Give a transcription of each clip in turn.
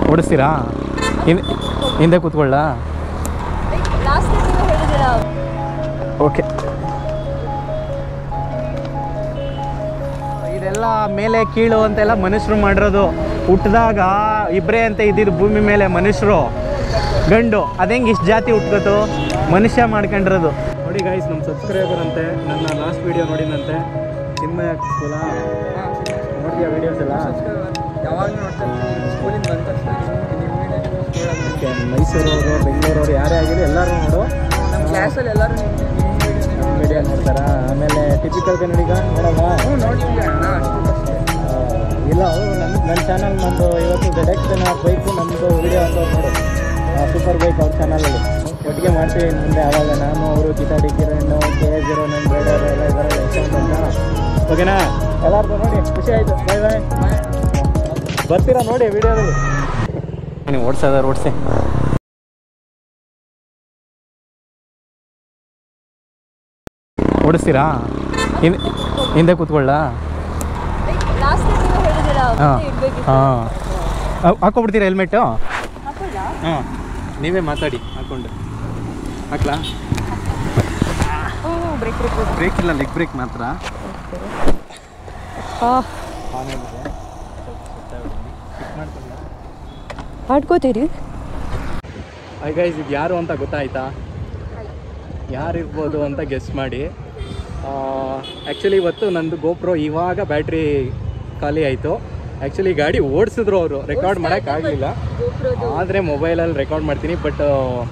ಓಡಿಸ್ತೀರಾ ಹಿಂದೆ ಹಿಂದೆ ಕೂತ್ಕೊಳ್ಳ last time ನೀವು ಹೇಳಿದಿರ ಓಕೆ ಇದೆಲ್ಲ ಮೇಲೆ ಕೀಳು ಅಂತೆಲ್ಲ ಮನುಷ್ಯರು ಮಾಡಿರೋದು ಹುಟ್ಟಿದಾಗ ಇಬ್ಬರೇ ಅಂತ ಇದ್ದಿದ್ದು ಭೂಮಿ ಮೇಲೆ ಮನುಷ್ಯರು ಗಂಡು ಅದಂಗೆ ಇಷ್ಟು ಜಾತಿ ಹುಟ್ಕೋತು ಮನುಷ್ಯ ಮಾಡ್ಕೊಂಡಿರೋದು ನೋಡಿ ಗಾಯ್ಸ್ ನಮ್ಮ ಸಬ್ಸ್ಕ್ರೈಬರ್ ಅಂತೆ ನನ್ನ ಲಾಸ್ಟ್ ವಿಡಿಯೋ ನೋಡಿದಂತೆ ಚಿನ್ಮಯ ಸ್ಕೂಲ ನೋಡ್ತೀಯ ವಿಡಿಯೋಸ್ ಎಲ್ಲ ಯಾವಾಗ ನೋಡ್ತಾರೆ ಸ್ಕೂಲಿಂದ ಬಂದ ತಕ್ಷಣ ಓಕೆ ಮೈಸೂರವರು ಬೆಂಗಳೂರವರು ಯಾರೇ ಆಗಿರಲಿ ಎಲ್ಲರೂ ನೋಡು ನಮ್ಮ ಕ್ಲಾಸಲ್ಲಿ ಎಲ್ಲರೂ ನಿಮ್ಮ ವಿಡಿಯೋ ನೋಡ್ತಾರಾ ಆಮೇಲೆ ಟಿಪಿಕಲ್ ಕನ್ನಡಿಗ ನೋಡಲ್ಲ ಹ್ಞೂ ನೋಡ್ತೀವಿ ಅಣ್ಣ ಅಷ್ಟಕ್ಕಷ್ಟೇ ಇಲ್ಲ ಅವರು ನನ್ನ ನನ್ನ ಚಾನಲ್ ನಂದು ಇವತ್ತು ಜೆಡ್ ಎಕ್ಸ್ ಬೈಕು ನಮ್ಮದು ವಿಡಿಯೋ ಹಾಕೋರು ನೋಡು ಸೂಪರ್ ಬೈಕ್ ಅವ್ರ ಚಾನಲಲ್ಲಿ ಒಟ್ಟಿಗೆ ಮಾಡ್ತೀವಿ ಇನ್ನು ಮುಂದೆ ಆವಾಗ ನಾನು ಅವರು ಕಿತಾಡಿ Kiran K S zero nine rider ಎಲ್ಲ ಇದ್ದಾರೆ ಯಶವಂತ್ ಅಂತ ಓಕೆನಾ ಎಲ್ಲರಿಗೂ ನೋಡಿ ಖುಷಿ ಆಯಿತು ಬಾಯ್ ಬಾಯ್ ಬರ್ತೀರಾ ನೋಡಿ ವಿಡಿಯೋದಲ್ಲಿ ನೀವು ಓಡಿಸೋದಾರು ಓಡಿಸಿ ಓಡಿಸ್ತೀರಾ ಹಿಂದೆ ಹಿಂದೆ ಕೂತ್ಕೊಳ್ಳ ಲಾಸ್ಟ್ ಟೈಮ್ ನೀವು ಹೇಳಿದಿರ ಹಾಂ ಇಡ್ಬೇಕಿತ್ತು ಹಾಂ ಹಾಕೊಬಿಡ್ತೀರಾ ಹೆಲ್ಮೆಟ್ಟು ಹಾಕೊಳ್ಳ ಹಾಂ ನೀವೇ ಮಾತಾಡಿ ಹಾಕೊಂಡು ಹಾಕ್ಲಾ ಹ್ಞೂ ಬ್ರೇಕ್ ಬ್ರೇಕ್ ಬ್ರೇಕ್ ಇಲ್ಲ ಲೆಗ್ ಬ್ರೇಕ್ ಮಾತ್ರ ಮಾಡ್ಕೋತೀರಿ ಹಾಯ್ ಗೈಸ್ ಇದು ಯಾರು ಅಂತ ಗೊತ್ತಾಯ್ತಾ ಯಾರಿರ್ಬೋದು ಅಂತ ಗೆಸ್ ಮಾಡಿ ಆ್ಯಕ್ಚುಲಿ ಇವತ್ತು ನಂದು ಗೋಪ್ರೋ ಇವಾಗ ಬ್ಯಾಟ್ರಿ ಖಾಲಿ ಆಯಿತು ಆ್ಯಕ್ಚುಲಿ ಗಾಡಿ ಓಡಿಸಿದ್ರು ಅವರು ರೆಕಾರ್ಡ್ ಮಾಡೋಕ್ಕಾಗಲಿಲ್ಲ ಆದರೆ ಮೊಬೈಲಲ್ಲಿ ರೆಕಾರ್ಡ್ ಮಾಡ್ತೀನಿ ಬಟ್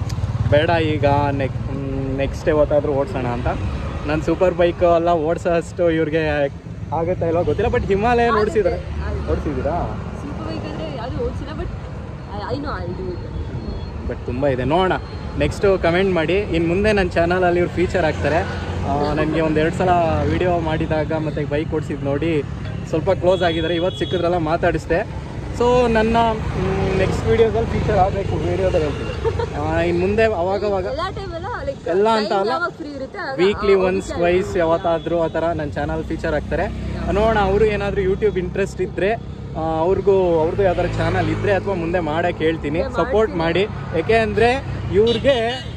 ಬೇಡ ಈಗ ನೆಕ್ ನೆಕ್ಸ್ಟ್ ಯಾವತ್ತಾದರೂ ಓಡಿಸೋಣ ಅಂತ ನಾನು ಸೂಪರ್ ಬೈಕ್ ಎಲ್ಲ ಓಡಿಸೋ ಅಷ್ಟು ಇವ್ರಿಗೆ ಆಗುತ್ತಾ ಇಲ್ವೋ ಗೊತ್ತಿಲ್ಲ ಬಟ್ ಹಿಮಾಲಯ ಓಡಿಸಿದ್ರೆ ಓಡಿಸಿದ್ದೀರಾ ಸೂಪರ್ ಬೈಕ್ ಅಂದರೆ ಯಾವುದು ಓಡಿಸಿಲ್ಲ but I know I do but ತುಂಬ ಇದೆ ನೋಡೋಣ ನೆಕ್ಸ್ಟು ಕಮೆಂಟ್ ಮಾಡಿ ಇನ್ನು ಮುಂದೆ ನನ್ನ ಚಾನಲಲ್ಲಿ ಇವ್ರು ಫೀಚರ್ ಹಾಕ್ತಾರೆ ನನಗೆ ಒಂದು ಎರಡು ಸಲ ವಿಡಿಯೋ ಮಾಡಿದಾಗ ಮತ್ತು ಬೈಕ್ ಓಡಿಸಿದ್ದು ನೋಡಿ ಸ್ವಲ್ಪ ಕ್ಲೋಸ್ ಆಗಿದ್ದಾರೆ ಇವತ್ತು ಸಿಕ್ಕಿದ್ರೆಲ್ಲ ಮಾತಾಡಿಸ್ದೆ ಸೊ ನನ್ನ ನೆಕ್ಸ್ಟ್ ವೀಡಿಯೋದಲ್ಲಿ ಫೀಚರ್ ಆಗಬೇಕು ವೀಡಿಯೋದಲ್ಲಿ ಹೇಳ್ತೀನಿ ಇನ್ನು ಮುಂದೆ ಅವಾಗವಾಗ ಎಲ್ಲ ಟೈಮ್ ಎಲ್ಲ ಲೈಕ್ ಎಲ್ಲ ಅಂತ ಅಲ್ಲ ಫ್ರೀ ಇರುತ್ತೆ ಆಗ ವೀಕ್ಲಿ ಒನ್ಸ್ ವೈಸ್ ಯಾವತ್ತಾದರೂ ಆ ಥರ ನನ್ನ ಚಾನಲ್ ಫೀಚರ್ ಹಾಕ್ತಾರೆ ನೋಡೋಣ ಅವರು ಏನಾದರೂ ಯೂಟ್ಯೂಬ್ ಇಂಟ್ರೆಸ್ಟ್ ಇದ್ದರೆ ಅವ್ರಿಗೂ ಅವ್ರದ್ದು ಯಾವ್ದಾದ್ರು ಚಾನಲ್ ಇದ್ದರೆ ಅಥವಾ ಮುಂದೆ ಮಾಡೋಕ್ಕೆ ಹೇಳ್ತೀನಿ ಸಪೋರ್ಟ್ ಮಾಡಿ ಯಾಕೆ ಅಂದರೆ ಇವ್ರಿಗೆ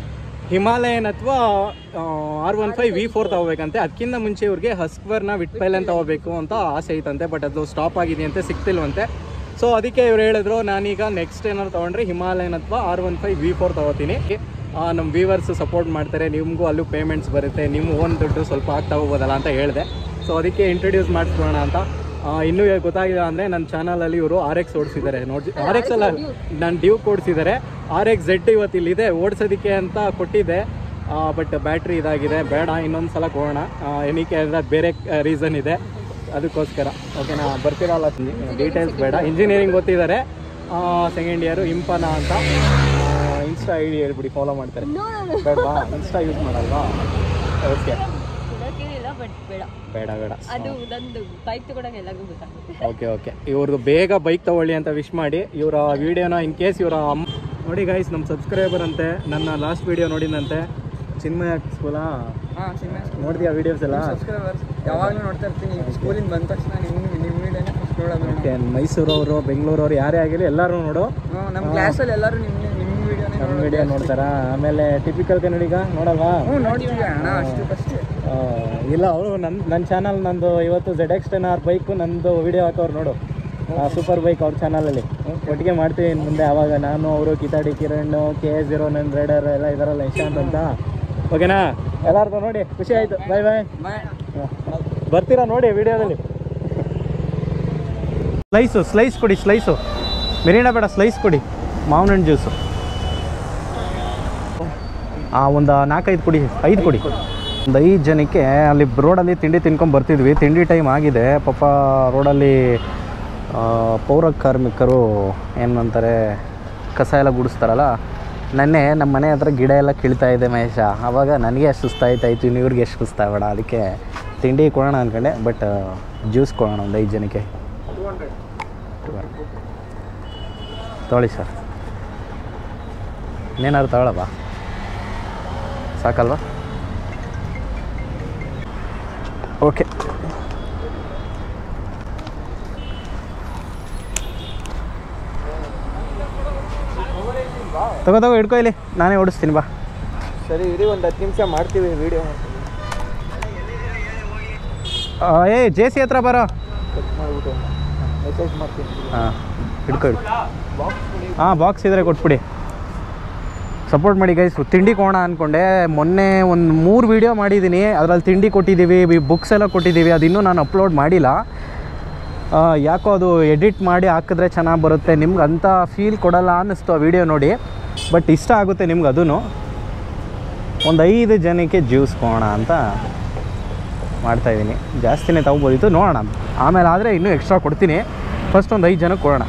ಹಿಮಾಲಯನ್ ಅಥವಾ R one five V four ತಗೋಬೇಕಂತೆ ಅದಕ್ಕಿಂತ ಮುಂಚೆ ಇವ್ರಿಗೆ ಹಸ್ಕ್ವರ್ನ ವಿಟ್ಪೈಲನ್ ತಗೋಬೇಕು ಅಂತ ಆಸೆ ಐತಂತೆ ಬಟ್ ಅದು ಸ್ಟಾಪ್ ಆಗಿದೆಯಂತೆ ಸಿಗ್ತಿಲ್ವಂತೆ ಸೊ ಅದಕ್ಕೆ ಇವ್ರು ಹೇಳಿದ್ರು ನಾನೀಗ ನೆಕ್ಸ್ಟ್ ಏನಾದ್ರು ತೊಗೊಂಡ್ರೆ ಹಿಮಾಲಯನ್ ಅಥವಾ R one five V four ತೊಗೋತೀನಿ ನಮ್ಮ ವ್ಯೂವರ್ಸ್ ಸಪೋರ್ಟ್ ಮಾಡ್ತಾರೆ ನಿಮಗೂ ಅಲ್ಲೂ ಪೇಮೆಂಟ್ಸ್ ಬರುತ್ತೆ ನಿಮ್ಮ ಓನ್ ದುಡ್ಡು ಸ್ವಲ್ಪ ಆಗ್ತಾ ಹೋಗ್ಬೋದಲ್ಲ ಅಂತ ಹೇಳಿದೆ ಸೊ ಅದಕ್ಕೆ ಇಂಟ್ರೊಡ್ಯೂಸ್ ಮಾಡಿಸ್ಕೊಳ್ಳೋಣ ಅಂತ ಆ, ಇನ್ನೂ ಗೊತ್ತಾಗಿದೆ ಅಂದರೆ ನನ್ನ ಚಾನಲಲ್ಲಿ ಇವರು ಆರ್ ಎಕ್ಸ್ ಓಡಿಸಿದ್ದಾರೆ ನೋಡಿ ಆರ್ ಎಕ್ಸ್ ಅಲ್ಲ ನಾನು ಡ್ಯೂಕ್ ಓಡಿಸಿದ್ದಾರೆ ಆರ್ ಎಕ್ಸ್ ಜೆಡ್ ಇವತ್ತು ಇಲ್ಲಿದೆ ಓಡಿಸೋದಕ್ಕೆ ಅಂತ ಕೊಟ್ಟಿದ್ದೆ ಬಟ್ ಬ್ಯಾಟ್ರಿ ಇದಾಗಿದೆ ಬೇಡ ಇನ್ನೊಂದು ಸಲ ಕೊಡೋಣ ಏನಕ್ಕೆ ಅಂದರೆ ಅದು ಬೇರೆ ರೀಸನ್ ಇದೆ ಅದಕ್ಕೋಸ್ಕರ ಓಕೆನಾ ಬರ್ತಿರಲ್ಲ ಡೀಟೇಲ್ಸ್ ಬೇಡ ಇಂಜಿನಿಯರಿಂಗ್ ಗೊತ್ತಿದ್ದಾರೆ ಸೆಕೆಂಡ್ ಇಯರು ಇಂಪನ ಅಂತ ಇನ್ಸ್ಟಾ ಐ ಡಿ ಹೇಳ್ಬಿಡಿ ಫಾಲೋ ಮಾಡ್ತಾರೆ ನೋ ನೋ ಬೇಡವಾ ಇನ್ಸ್ಟಾ ಯೂಸ್ ಮಾಡಲ್ವಾ ಓಕೆ ಕೊಡೋಕ್ಕೇನಿಲ್ಲ ಬಟ್ ಬೇಡ ಬೇಡ ಬೇಡ ಅದು ನಂದು ಬೈಕ್ ತಗೊಳಕ್ಕೆ ಎಲ್ಲರಿಗೂ ಗೊತ್ತಾಗುತ್ತೆ ಓಕೆ ಓಕೆ ಇವ್ರದ್ದು ಬೇಗ ಬೈಕ್ ತಗೊಳ್ಳಿ ಅಂತ ವಿಶ್ ಮಾಡಿ ಇವರ ವಿಡಿಯೋನ ಇನ್ ಕೇಸ್ ಇವರ ಅಮ್ಮ ನೋಡಿ ಗೈಸ್ ನಮ್ಮ ಸಬ್ಸ್ಕ್ರೈಬರ್ ಅಂತೆ ನನ್ನ ಲಾಸ್ಟ್ ವಿಡಿಯೋ ನೋಡಿದಂತೆ ಚಿನ್ಮಯ ಸ್ಕೂಲಾ ಹಾಂ ಸಿನಿಮಾ ನೋಡ್ತೀಯ ವಿಡಿಯೋಸ್ ಎಲ್ಲ ಸಬ್ಸ್ಕ್ರೈಬರ್ಸ್ ಯಾವಾಗಲೂ ನೋಡ್ತಾ ಇರ್ತೀನಿ ಸ್ಕೂಲಿಂದ ಬಂದ ತಕ್ಷಣ ನಿಮ್ಮ ನಿಮ್ಮ ವಿಡಿಯೋನೇ ಫಸ್ಟ್ ನೋಡೋದು ಓಕೆ ಮೈಸೂರವರು ಬೆಂಗಳೂರವರು ಯಾರೇ ಆಗಿರಲಿ ಎಲ್ಲರೂ ನೋಡು ಹ್ಞೂ ನಮ್ಮ ಕ್ಲಾಸಲ್ಲಿ ಎಲ್ಲರೂ ನಿಮ್ಮ ನಿಮ್ಮ ವಿಡಿಯೋನೇ ನಮ್ಮ ವಿಡಿಯೋ ನೋಡ್ತಾರಾ ಆಮೇಲೆ ಟಿಪಿಕಲ್ ಕನ್ನಡಿಗ ನೋಡಲ್ವಾ ಹ್ಞೂ ನೋಡ್ತೀವಿ ಅಣ್ಣ ಅಷ್ಟಕ್ಕಷ್ಟೇ ಆ, ಇಲ್ಲ ಅವರು ನನ್ನ ನನ್ನ ಚಾನಲ್ ನಂದು ಇವತ್ತು Z X ten R bike ನಂದು ವಿಡಿಯೋ ಹಾಕೋರು ನೋಡು ಸೂಪರ್ ಬೈಕ್ ಅವ್ರ ಚಾನಲಲ್ಲಿ ಒಟ್ಟಿಗೆ ಮಾಡ್ತೀವಿ ಇನ್ನು ಮುಂದೆ ಆವಾಗ ನಾನು ಅವರು ಕಿತಾಡಿ Kiran K S zero nine rider ಎಲ್ಲ ಇದಾರಲ್ಲ ಯಶವಂತ್ ಅಂತ ಓಕೆನಾ ಎಲ್ಲರಿಗೂ ನೋಡಿ ಖುಷಿ ಆಯಿತು ಬಾಯ್ ಬಾಯ್ ಬಾಯ್ ಬರ್ತೀರಾ ನೋಡಿ ವಿಡಿಯೋದಲ್ಲಿ ಸ್ಲೈಸು ಸ್ಲೈಸ್ ಕೊಡಿ ಸ್ಲೈಸು ಮೆರೀನ ಬೇಡ ಸ್ಲೈಸ್ ಕೊಡಿ ಮಾವಿನ ಹಣ್ಣು ಜ್ಯೂಸು ಆ ಒಂದು ನಾಲ್ಕೈದು ಕೊಡಿ ಐದು ಕೊಡಿ ಒಂದು ಐದು ಜನಕ್ಕೆ ಅಲ್ಲಿ ರೋಡಲ್ಲಿ ತಿಂಡಿ ತಿನ್ಕೊಂಡು ಬರ್ತಿದ್ವಿ ತಿಂಡಿ ಟೈಮ್ ಆಗಿದೆ ಪಾಪ ರೋಡಲ್ಲಿ ಆ, ಪೌರ ಕಾರ್ಮಿಕರು ಏನಂತಾರೆ ಕಸ ಎಲ್ಲ ಗುಡಿಸ್ತಾರಲ್ಲ ನೆನ್ನೆ ನಮ್ಮ ಮನೆ ಹತ್ರ ಗಿಡ ಎಲ್ಲ ಕೀಳ್ತಾ ಇದೆ ಮಹೇಶ ಆವಾಗ ನನಗೆ ಅಷ್ಟು ಸುಸ್ತಾಯ್ತಾಯ್ತು ಇನ್ನು ಇವ್ರಿಗೆ ಎಷ್ಟು ಸುಸ್ತಾಗಬೇಡ ಅದಕ್ಕೆ ತಿಂಡಿ ಕೊಡೋಣ ಅಂದ್ಕೊಂಡೆ ಬಟ್ ಜ್ಯೂಸ್ ಕೊಡೋಣ ಒಂದು ಐದು ಜನಕ್ಕೆ ತೊಗೊಳ್ಳಿ ಸರ್ ಇನ್ನೇನಾದ್ರು ತಗೊಳವಾ ಸಾಕಲ್ವಾ ಓಕೆ ತಗೋ ತಗೋ ಹಿಡ್ಕೊ ಇಲ್ಲಿ ನಾನೇ ಓಡಿಸ್ತೀನಿ ಬಾ ಸರಿ ಇರಿ ಒಂದು ಹತ್ತು ನಿಮಿಷ ಮಾಡ್ತೀವಿ ವಿಡಿಯೋ ಆ, ಏ ಜೆ ಸಿ ಹತ್ರ ಬರೋ ಕಟ್ ಮಾಡಿಬಿಟ್ಟು ಮೆಸೇಜ್ ಮಾಡ್ತೀನಿ ಹಾಂ ಹಿಡ್ಕೊ ಹಿಡ್ಕೊ ಹಾಂ ಬಾಕ್ಸ್ ಇದ್ರೆ ಕೊಟ್ಬಿಡಿ ಸಪೋರ್ಟ್ ಮಾಡಿ ಗೈಸ್ ತಿಂಡಿ ಕೋಣ ಅಂದ್ಕೊಂಡೆ ಮೊನ್ನೆ ಒಂದು ಮೂರು ವೀಡಿಯೋ ಮಾಡಿದ್ದೀನಿ ಅದರಲ್ಲಿ ತಿಂಡಿ ಕೊಟ್ಟಿದ್ದೀವಿ ಬುಕ್ಸ್ ಎಲ್ಲ ಕೊಟ್ಟಿದ್ದೀವಿ ಅದು ಇನ್ನೂ ನಾನು ಅಪ್ಲೋಡ್ ಮಾಡಿಲ್ಲ ಆ, ಯಾಕೋ ಅದು ಎಡಿಟ್ ಮಾಡಿ ಹಾಕಿದ್ರೆ ಚೆನ್ನಾಗಿ ಬರುತ್ತೆ ನಿಮ್ಗೆ ಅಂಥ ಫೀಲ್ ಕೊಡಲ್ಲ ಅನ್ನಿಸ್ತು ಆ ವಿಡಿಯೋ ನೋಡಿ ಬಟ್ ಇಷ್ಟ ಆಗುತ್ತೆ ನಿಮ್ಗೆ ಅದೂ ಒಂದು ಐದು ಜನಕ್ಕೆ ಜ್ಯೂಸ್ ಕೊಡೋಣ ಅಂತ ಮಾಡ್ತಾಯಿದ್ದೀನಿ ಜಾಸ್ತಿನೇ ತಗೋಬೋದಿತ್ತು ನೋಡೋಣ ಆಮೇಲೆ ಆದರೆ ಇನ್ನೂ ಎಕ್ಸ್ಟ್ರಾ ಕೊಡ್ತೀನಿ ಫಸ್ಟ್ ಒಂದು ಐದು ಜನಕ್ಕೆ ಕೊಡೋಣ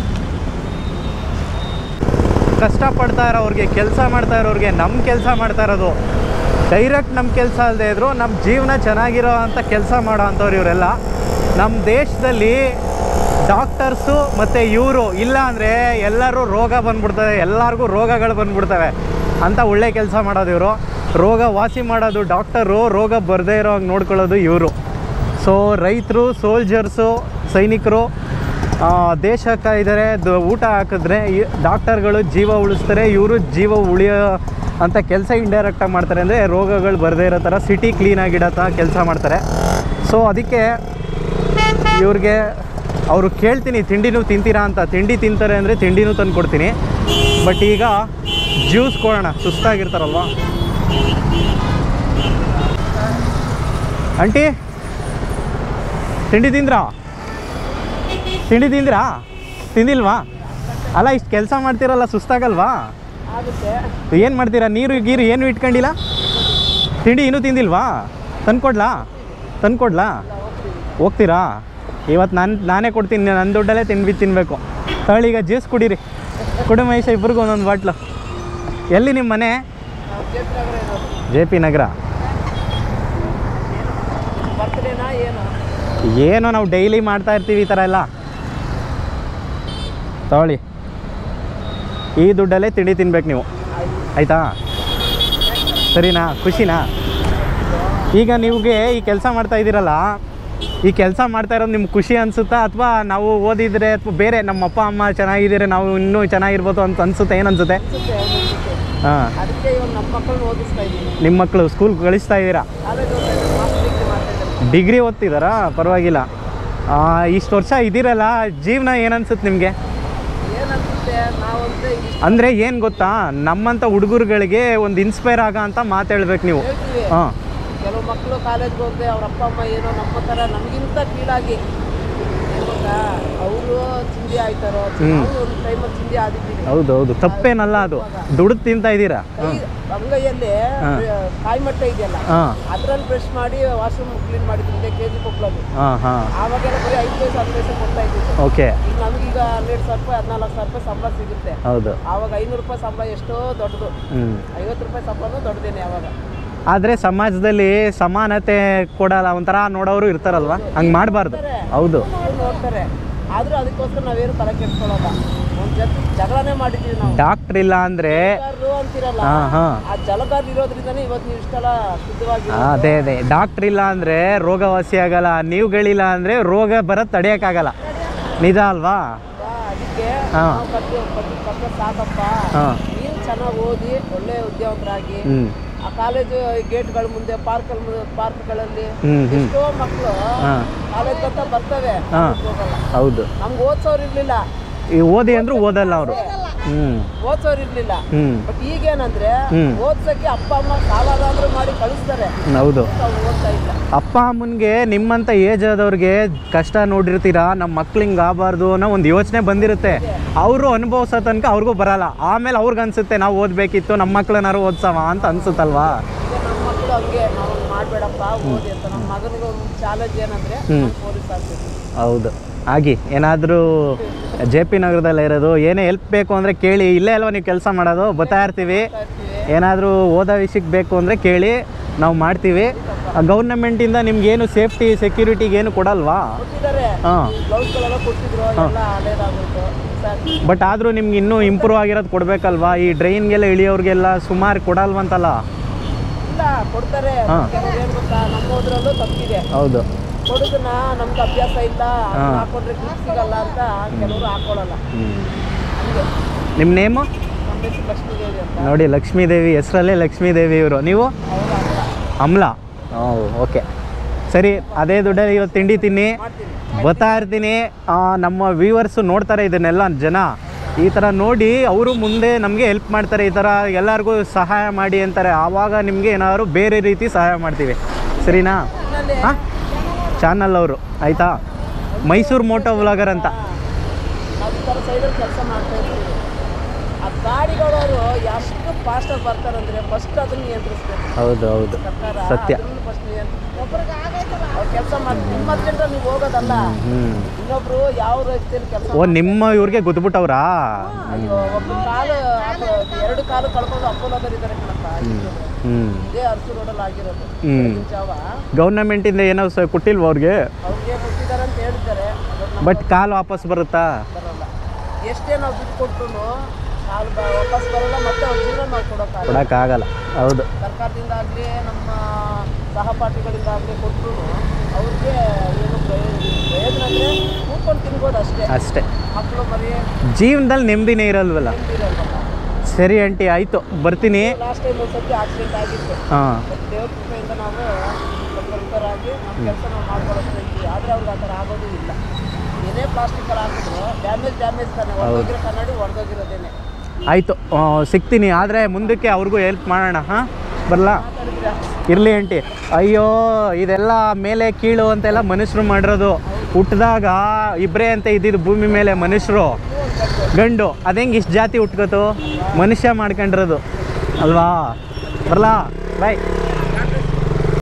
ಕಷ್ಟಪಡ್ತಾ ಇರೋರಿಗೆ ಕೆಲಸ ಮಾಡ್ತಾ ಇರೋರಿಗೆ ನಮ್ಮ ಕೆಲಸ ಮಾಡ್ತಾ ಇರೋದು ಡೈರೆಕ್ಟ್ ನಮ್ಮ ಕೆಲಸ ಅಲ್ಲದೆ ಇದ್ರು ನಮ್ಮ ಜೀವನ ಚೆನ್ನಾಗಿರೋ ಅಂಥ ಕೆಲಸ ಮಾಡೋ ಅಂಥವ್ರು ಇವರೆಲ್ಲ ನಮ್ಮ ದೇಶದಲ್ಲಿ ಡಾಕ್ಟರ್ಸು ಮತ್ತು ಇವರು ಇಲ್ಲ ಅಂದರೆ ಎಲ್ಲರೂ ರೋಗ ಬಂದ್ಬಿಡ್ತವೆ ಎಲ್ಲರಿಗೂ ರೋಗಗಳು ಬಂದ್ಬಿಡ್ತವೆ ಅಂತ ಒಳ್ಳೆ ಕೆಲಸ ಮಾಡೋದು ಇವರು ರೋಗ ವಾಸಿ ಮಾಡೋದು ಡಾಕ್ಟರು ರೋಗ ಬರದೇ ಇರೋ ಹಂಗೆ ನೋಡ್ಕೊಳ್ಳೋದು ಇವರು ಸೊ ರೈತರು ಸೋಲ್ಜರ್ಸು ಸೈನಿಕರು ಆ, ದೇಶ ಕಾಯ್ದರೆ ದ ಊಟ ಹಾಕಿದ್ರೆ ಈ ಡಾಕ್ಟರ್ಗಳು ಜೀವ ಉಳಿಸ್ತಾರೆ ಇವರು ಜೀವ ಉಳಿಯೋ ಅಂತ ಕೆಲಸ ಇಂಡೈರೆಕ್ಟಾಗಿ ಮಾಡ್ತಾರೆ ಅಂದರೆ ರೋಗಗಳು ಬರದೇ ಇರೋ ಥರ ಸಿಟಿ ಕ್ಲೀನಾಗಿಡೋ ಥರ ಕೆಲಸ ಮಾಡ್ತಾರೆ ಸೊ ಅದಕ್ಕೆ ಇವ್ರಿಗೆ ಅವರು ಕೇಳ್ತೀನಿ ತಿಂಡಿನೂ ತಿಂತೀರಾ ಅಂತ ತಿಂಡಿ ತಿಂತಾರೆ ಅಂದರೆ ತಿಂಡಿನೂ ತಂದು ಕೊಡ್ತೀನಿ ಬಟ್ ಈಗ ಜ್ಯೂಸ್ ಕೊಡೋಣ ಸುಸ್ತಾಗಿರ್ತಾರಲ್ವ ಆಂಟಿ ತಿಂಡಿ ತಿಂದ್ರಾ ತಿಂಡಿ ತಿಂದ್ರಾ ತಿಂದಿಲ್ವಾ ಅಲ್ಲ ಇಷ್ಟು ಕೆಲಸ ಮಾಡ್ತೀರಲ್ಲ ಸುಸ್ತಾಗಲ್ವಾ ಏನು ಮಾಡ್ತೀರಾ ನೀರು ಗೀರು ಏನು ಇಟ್ಕೊಂಡಿಲ್ಲ ತಿಂಡಿ ಇನ್ನೂ ತಿಂದಿಲ್ವಾ ತಂದ್ಕೊಡ್ಲಾ ತಂದ್ಕೊಡ್ಲಾ ಹೋಗ್ತೀರಾ ಇವತ್ತು ನಾನು ನಾನೇ ಕೊಡ್ತೀನಿ ನನ್ನ ದುಡ್ಡಲ್ಲೇ ತಿನ್ಬಿ ತಿನ್ನಬೇಕು ತಗೊಳ್ಳಿ ಈಗ ಜ್ಯೂಸ್ ಕುಡೀರಿ ಕುಡಿ ಮಹೇಶ ಇಬ್ರಿಗೂ ಒಂದೊಂದು ಬಾಟ್ಲು ಎಲ್ಲಿ ನಿಮ್ಮ ಮನೆ ಜೆ ಪಿ ನಗರ ಬರ್ತ್ಡೇನಾ ಏನು ಏನೋ ನಾವು ಡೈಲಿ ಮಾಡ್ತಾ ಇರ್ತೀವಿ ಈ ಥರ ಎಲ್ಲ ತಗೊಳ್ಳಿ ಈ ದುಡ್ಡಲ್ಲೇ ತಿಂಡಿ ತಿನ್ಬೇಕು ನೀವು ಆಯಿತಾ ಸರಿನಾ ಖುಷಿನಾ ಈಗ ನೀವುಗೆ ಈ ಕೆಲಸ ಮಾಡ್ತಾ ಇದ್ದೀರಲ್ಲ ಈ ಕೆಲಸ ಮಾಡ್ತಾ ಇರೋದು ನಿಮ್ಗೆ ಖುಷಿ ಅನಿಸುತ್ತಾ ಅಥವಾ ನಾವು ಓದಿದರೆ ಅಥವಾ ಬೇರೆ ನಮ್ಮ ಅಪ್ಪ ಅಮ್ಮ ಚೆನ್ನಾಗಿದ್ದೀರಿ ನಾವು ಇನ್ನೂ ಚೆನ್ನಾಗಿರ್ಬೋದು ಅಂತ ಅನಿಸುತ್ತೆ ಏನು ಅನಿಸುತ್ತೆ ಅನ್ಸುತ್ತೆ ಅನ್ಸುತ್ತೆ ಹಾಂ ಅದಕ್ಕೆ ಇವಾಗ ನಮ್ಮ ಮಕ್ಕಳನ್ನ ಓದಿಸ್ತಾ ಇದ್ದೀನಿ ನಿಮ್ಮ ಮಕ್ಕಳು ಸ್ಕೂಲ್ ಕಳಿಸ್ತಾ ಇದ್ದೀರಾ ಕಾಲೇಜ್ ಓದ್ತಾ ಇದ್ದೀನಿ ಮಾಸ್ಟರ್ ಡಿಗ್ರಿ ಮಾಡ್ತಾ ಇದ್ದಾರೆ ಡಿಗ್ರಿ ಓದ್ತಿದ್ದಾರಾ ಪರವಾಗಿಲ್ಲ ಇಷ್ಟು ವರ್ಷ ಇದ್ದೀರಲ್ಲ ಜೀವನ ಏನನ್ಸುತ್ತೆ ನಿಮಗೆ ಏನನ್ಸುತ್ತೆ ನಾವಂದ್ರೆ ಇಷ್ಟು ಅಂದರೆ ಏನು ಗೊತ್ತಾ ನಮ್ಮಂಥ ಹುಡುಗರುಗಳಿಗೆ ಒಂದು ಇನ್ಸ್ಪೈರ್ ಆಗೋ ಅಂತ ಮಾತು ಹೇಳ್ಬೇಕು ನೀವು ಹೇಳ್ತೀವಿ ಹಾಂ ಕೆಲವು ಮಕ್ಕಳು ಕಾಲೇಜ್ಗೆ ಹೋದ್ರೆ ಅವ್ರ ಅಪ್ಪ ಅಮ್ಮ ಏನೋ ನಮ್ಮ ಥರ ನಮಗಿಂತ ಕೀಳಾಗಿ ಏನ್ ಗೊತ್ತಾ ಅವರು ಚಿಂದಿ ಆಯ್ತಾರೋ ಹ್ಮ್. ನಾವು ಒಂದು ಟೈಮಲ್ಲಿ ಚಿಂದಿ ಆದಿದ್ದೀವಿ ಹೌದು ಹೌದು ತಪ್ಪೇನಲ್ಲ ಅದು ದುಡ್ದು ತಿಂತಾ ಇದ್ದೀರಾ ಕೈ ಅಂಗೈಯಲ್ಲಿ ಹಾ. ಕಾಯಿ ಮಟ್ಟ ಇದೆಯಲ್ಲ ಹಾಂ ಅದ್ರಲ್ಲಿ ಬ್ರಷ್ ಮಾಡಿ ವಾಶ್ರೂಮ್ ಕ್ಲೀನ್ ಮಾಡಿದ್ದೆ ಕೆ ಜಿ ಕೊಪ್ಪಳಲ್ಲಿ ಹಾಂ ಹಾಂ ಆವಾಗೆಲ್ಲ ಬರೀ ಐದು ಪೈಸೆ ಹತ್ತು ಪೈಸೆ ಕೊಡ್ತಾ ಇದ್ದಿದ್ದು ಓಕೆ ಈಗ ನಮಗೀಗ ಹನ್ನೆರಡು ಸಾವಿರ ರೂಪಾಯಿ ಹದಿನಾಲ್ಕು ಸಾವಿರ ರೂಪಾಯಿ ಸಂಬಳ ಸಿಗುತ್ತೆ ಹೌದು ಆವಾಗ ಐನೂರು ರೂಪಾಯಿ ಸಂಬಳ ಎಷ್ಟೋ ದೊಡ್ಡದು ಹ್ಞೂ ಐವತ್ತು ರೂಪಾಯಿ ಸಂಬಳನೂ ದೊಡ್ಡದೇನೆ ಆವಾಗ ಆದರೆ ಸಮಾಜದಲ್ಲಿ ಸಮಾನತೆ ಕೊಡಲ್ಲ ಒಂಥರ ನೋಡೋರು ಇರ್ತಾರಲ್ವ ಹಂಗೆ ಮಾಡಬಾರ್ದು ಹೌದು ಅವ್ರು ನೋಡ್ತಾರೆ ಆದ್ರೂ ಅದಕ್ಕೋಸ್ಕರ ನಾವೇನು ತಲೆ ಕೆಡ್ಸ್ಕೊಳ್ಳಲ್ಲ ಒಂದ್ ಜೊತೆ ಜಗಳನೇ ಮಾಡಿದ್ದೀವಿ ನಾವು ಡಾಕ್ಟ್ರ್ ಇಲ್ಲ ಅಂದರೆ ಜಲಗಾರರು ಅಂತಿರಲ್ಲ ಹಾಂ ಹಾಂ ಆ ಜಲಗಾರ ಇರೋದ್ರಿಂದನೇ ಇವತ್ತು ನೀವು ಇಷ್ಟೆಲ್ಲ ಶುದ್ಧವಾಗಿ ಅದೇ ಅದೇ ಡಾಕ್ಟ್ರ್ ಇಲ್ಲ ಅಂದರೆ ರೋಗ ವಾಸಿ ಆಗಲ್ಲ ನೀವುಗಳಿಲ್ಲ ಅಂದರೆ ರೋಗ ಬರೋದು ತಡೆಯೋಕ್ಕಾಗಲ್ಲ ನಿಜ ಅಲ್ವಾ ಅದಕ್ಕೆ ಹಾ. ನಾವು ಕಟ್ಟಿ ಕಟ್ಟಿ ಕಟ್ಟ ಸಾಕಪ್ಪ ಹಾಂ ನೀವು ಚೆನ್ನಾಗಿ ಓದಿ ಒಳ್ಳೆ ಉದ್ಯೋಗರಾಗಿ ಹ್ಞೂ ಆ ಕಾಲೇಜು ಗೇಟ್ಗಳ ಮುಂದೆ ಪಾರ್ಕ್ ಪಾರ್ಕ್ಗಳಲ್ಲಿ ಹ್ಞೂ ಹ್ಞೂ ಎಷ್ಟೋ ಮಕ್ಕಳು ಹಾಂ ಕಾಲೇಜ್ ಅಂತ ಬರ್ತವೆ ಹಾ. ಹೋಗಲ್ಲ ಹೌದು ನಮ್ಗೆ ಓದ್ಸೋರು ಇರ್ಲಿಲ್ಲ ಈ ಓದಿ ಅಂದ್ರೂ ಓದಲ್ಲ ಅವರು ಹ್ಞೂ ಓದ್ಸೋರು ಇರ್ಲಿಲ್ಲ ಹ್ಞೂ ಬಟ್ ಈಗೇನಂದ್ರೆ ಹ್ಮ್. ಓದ್ಸಕ್ಕೆ ಅಪ್ಪ ಅಮ್ಮ ಸಾಲ ಆದ್ರೂ ಮಾಡಿ ಕಳಿಸ್ತಾರೆ ಹೌದು ಅವ್ರು ಓದ್ತಾ ಇಲ್ಲ ಅಪ್ಪ ಅಮ್ಮನಿಗೆ ನಿಮ್ಮಂಥ ಏಜ್ ಆದವ್ರಿಗೆ ಕಷ್ಟ ನೋಡಿರ್ತೀರಾ ನಮ್ಮ ಮಕ್ಳು ಹಿಂಗೆ ಆಗಬಾರ್ದು ಅನ್ನೋ ಒಂದು ಯೋಚನೆ ಬಂದಿರುತ್ತೆ ಅವರು ಅನುಭವಿಸೋ ತನಕ ಅವ್ರಿಗೂ ಬರಲ್ಲ ಆಮೇಲೆ ಅವ್ರಿಗೆ ಅನ್ಸುತ್ತೆ ನಾವು ಓದಬೇಕಿತ್ತು ನಮ್ಮ ಮಕ್ಳನ್ನಾರು ಓದ್ಸವ ಅಂತ ಅನ್ಸುತ್ತಲ್ವಾ ಈಗ ನಮ್ಮ ಮಕ್ಕಳು ಹಂಗೆ ನಾವು ಮಾಡ್ಬೇಡಪ್ಪ ಓದಿ ಅಂತ ನಮ್ಮ ಮಗನಿಗೆ ಒಂದು ಚಾಲೆಂಜ್ ಏನಂದ್ರೆ ಹ್ಮ್. ಪೊಲೀಸ್ ಆಗ್ಬೇಕು ಹೌದು ಆಗಿ ಏನಾದರೂ ಜೆ ಪಿ ನಗರದಲ್ಲೇ ಇರೋದು ಏನೇ ಹೆಲ್ಪ್ ಬೇಕು ಅಂದರೆ ಕೇಳಿ ಇಲ್ಲೇ ಅಲ್ವಾ ನೀವು ಕೆಲಸ ಮಾಡೋದು ಬರ್ತಾ ಇರ್ತೀವಿ ಇರ್ತೀವಿ ಏನಾದರೂ ಓದೋ ವಿಷಯಕ್ಕೆ ಬೇಕು ಅಂದರೆ ಕೇಳಿ ನಾವು ಮಾಡ್ತೀವಿ ಗೌರ್ನಮೆಂಟಿಂದ ನಿಮ್ಗೇನು ಸೇಫ್ಟಿ ಸೆಕ್ಯೂರಿಟಿಗೆ ಏನು ಕೊಡಲ್ವಾ ಕೊಟ್ಟಿದ್ದಾರೆ ಹಾಂ ಬ್ಲೌಸ್ಗಳೆಲ್ಲ ಕೊಟ್ಟಿದ್ರು ಎಲ್ಲ ಹಳೇದಾಗ್ಬಿಟ್ಟು ಸಾಕು. ಬಟ್ ಆದರೂ ನಿಮ್ಗೆ ಇನ್ನೂ ಇಂಪ್ರೂವ್ ಆಗಿರೋದು ಕೊಡಬೇಕಲ್ವಾ ಈ ಡ್ರೈನ್ಗೆಲ್ಲ ಇಳಿಯೋರಿಗೆಲ್ಲ ಸುಮಾರು ಕೊಡಲ್ವಂತಲ್ಲ ಇಲ್ಲ ಕೊಡ್ತಾರೆ ಹಾ. ಕೆಲವ್ರು ಏನ್ ಗೊತ್ತಾ ನಮ್ಮ ಹೋದ್ರಲ್ಲೂ ತಪ್ಪಿದೆ ಹೌದು ಕೊಡುದನ್ನ ನಮ್ಗೆ ಅಭ್ಯಾಸ ಇಲ್ಲ ಅದನ್ನ ಹಾ. ಹಾಕೊಂಡ್ರೆ ಗ್ರಿಪ್ ಸಿಗಲ್ಲ ಅಂತ ಕೆಲವರು ಹಾಕೊಳ್ಳಲ್ಲ ಹಂಗೆ ನಿಮ್ಮ ನೇಮು ನಮ್ಮ ನಮ್ಮ ಹೆಸರು ಲಕ್ಷ್ಮೀದೇವಿ ಅಂತ ನೋಡಿ ಲಕ್ಷ್ಮೀದೇವಿ ಹೆಸರಲ್ಲೇ ಲಕ್ಷ್ಮೀದೇವಿ ಇವರು ನೀವು ಅವ್ರ ಅಮ್ಮ ಅಮ್ಲ ಓಕೆ ಸರಿ ಅದೇ ದುಡ್ಡಲ್ಲಿ ಇವತ್ತು ತಿಂಡಿ ತಿನ್ನಿ ಮಾಡ್ತೀನಿ ಬರ್ತಾ ಇರ್ತೀನಿ ಆ, ನಮ್ಮ ವ್ಯೂವರ್ಸು ನೋಡ್ತಾರೆ ಇದನ್ನೆಲ್ಲ ಜನ ಈ ಥರ ನೋಡಿ ಅವರು ಮುಂದೆ ನಮಗೆ ಹೆಲ್ಪ್ ಮಾಡ್ತಾರೆ ಈ ಥರ ಎಲ್ಲರಿಗೂ ಸಹಾಯ ಮಾಡಿ ಅಂತಾರೆ ಆವಾಗ ನಿಮಗೆ ಏನಾದ್ರು ಬೇರೆ ರೀತಿ ಸಹಾಯ ಮಾಡ್ತೀವಿ ಸರಿನಾ ಇನ್ನಲ್ಲಿ ಹಾಂ ಚಾನಲ್ ಅವರು ಆಯಿತಾ ಮೈಸೂರು ಮೋಟೋ ವ್ಲಾಗರ್ ಅಂತ ನಾವು ಈ ಥರ ಸೈಡಲ್ಲಿ ಕೆಲಸ ಮಾಡ್ತಾ ಇರ್ತೀವಿ ಆ ಗಾಡಿಗಳವರು ಎಷ್ಟು ಫಾಸ್ಟಾಗಿ ಬರ್ತಾರಂದ್ರೆ ಫಸ್ಟ್ ಅದನ್ನ ನಿಯಂತ್ರಿಸ್ಬೇಕು ಹೌದು ಹೌದು ಸರ್ಕಾರ ಸತ್ಯ. ಫಸ್ಟ್ ಅವ್ರು ಕೆಲಸ ಮಾಡಿ ನಿಮ್ಮ ಹತ್ರ ನೀವು ಹೋಗೋದಲ್ಲ ಹ್ಞೂ ಇನ್ನೊಬ್ರು ಯಾವ ರೀತಿಯಲ್ಲಿ ಕೆಲಸ ಓ ನಿಮ್ಮ ಇವ್ರಿಗೆ ಗೊತ್ತುಬಿಟ್ಟವ್ರಾ ಅಯ್ಯೋ ಒಬ್ಬ ಕಾಲು ಅದು ಎರಡು ಕಾಲು ಕಳ್ಕೊಂಡು ಅಪ್ಪೋಲೋದರ್ ಇದ್ದಾರೆ ಕಣಪ್ಪ ಹ್ಞೂ ಇದೇ ಅರಸು ರೋಡಲ್ಲಿ ಆಗಿರೋದು ಹ್ಮ್. ಬೆಳಗಿನ ಜಾವ ಗೌರ್ನಮೆಂಟಿಂದ ಏನೋ ಸ ಕೊಟ್ಟಿಲ್ವ ಅವ್ರಿಗೆ ಅವ್ರಿಗೆ ಕೊಟ್ಟಿದ್ದಾರೆ ಅಂತ ಹೇಳಿದ್ದಾರೆ ಅದನ್ನ ಬಟ್ ಕಾಲು ವಾಪಸ್ ಬರುತ್ತಾ ಬರಲ್ಲ ಎಷ್ಟೇ ನಾವು ದುಡ್ಡು ಕೊಟ್ಟರು ಕಾಲು ಬ- ವಾಪಸ್ ಬರಲ್ಲ ಮತ್ತೆ ಅವ್ರ ಜೀವನ ನಾವು ಕೊಡೋಕ್ಕಾಗಲ್ಲ ಕೊಡೋಕ್ಕಾಗಲ್ಲ ಹೌದು ಸರ್ಕಾರದಿಂದ ಆಗಲಿ ನಮ್ಮ ಸಹಪಾಠಿಗಳಿಂದ ಆಗಲಿ ಕೊಟ್ಟರು ಅವ್ರಿಗೆ ಏನು ಪ್ರಯೋಜನ ಪ್ರಯೋಜನ ಅಂದರೆ ಕೂತ್ಕೊಂಡು ತಿನ್ಬೋದು ಅಷ್ಟೇ ಅಷ್ಟೇ ಮಕ್ಕಳು ಮರಿ ಜೀವನದಲ್ಲಿ ನೆಮ್ಮದಿನೇ ಇರಲ್ವಲ್ಲ ತಿಂದಿರಲ್ವಲ್ಲ ಸರಿ ಆಂಟಿ ಆಯಿತು ಬರ್ತೀನಿ ಲಾಸ್ಟ್ ಟೈಮ್ ಒಂದು ಸತಿ ಆಕ್ಸಿಡೆಂಟ್ ಆಗಿತ್ತು ಹಾಂ ಬಟ್ ದೇವ್ರ ಕೃಪೆಯಿಂದ ನಾವು ಸ್ವಲ್ಪ ರಿಪೇರ್ ಆಗಿ ನಮ್ಮ ಕೆಲಸ ನಾವು ಮಾಡ್ಕೊಳ್ತಾ ಇದ್ವಿ ಆದರೆ ಅವ್ರಿಗೆ ಆ ಥರ ಆಗೋದು ಇಲ್ಲ ಏನೇ ಪ್ಲಾಸ್ಟಿಕಲ್ಲಿ ಹಾಕಿದ್ರು ಡ್ಯಾಮೇಜ್ ಡ್ಯಾಮೇಜ್ ತಾನೆ ಹೊಡೆದೋಗಿರೋ ಕನ್ನಡಿ ಹೊಡೆದೋಗಿರೋದೇನೆ ಆಯಿತು ಸಿಗ್ತೀನಿ ಆದರೆ ಮುಂದಕ್ಕೆ ಅವ್ರಿಗೂ ಹೆಲ್ಪ್ ಮಾಡೋಣ ಹಾಂ ಬರಲಾ ಮಾತಾಡಿದ್ರೆ ಇರಲಿ ಆಂಟಿ ಅಯ್ಯೋ ಇದೆಲ್ಲ ಮೇಲೆ ಕೀಳು ಅಂತೆಲ್ಲ ಮನುಷ್ಯರು ಮಾಡಿರೋದು ಹುಟ್ಟಿದಾಗ ಇಬ್ಬರೇ ಅಂತ ಇದ್ದಿದ್ದು ಭೂಮಿ ಮೇಲೆ ಮನುಷ್ಯರು ಗಂಡು ಅದಂಗೆ ಇಷ್ಟು ಜಾತಿ ಹುಟ್ಕೋತು ಮನುಷ್ಯ ಮಾಡ್ಕೊಂಡಿರೋದು ಅಲ್ವಾ ಬರಲಾ ಬಾಯ್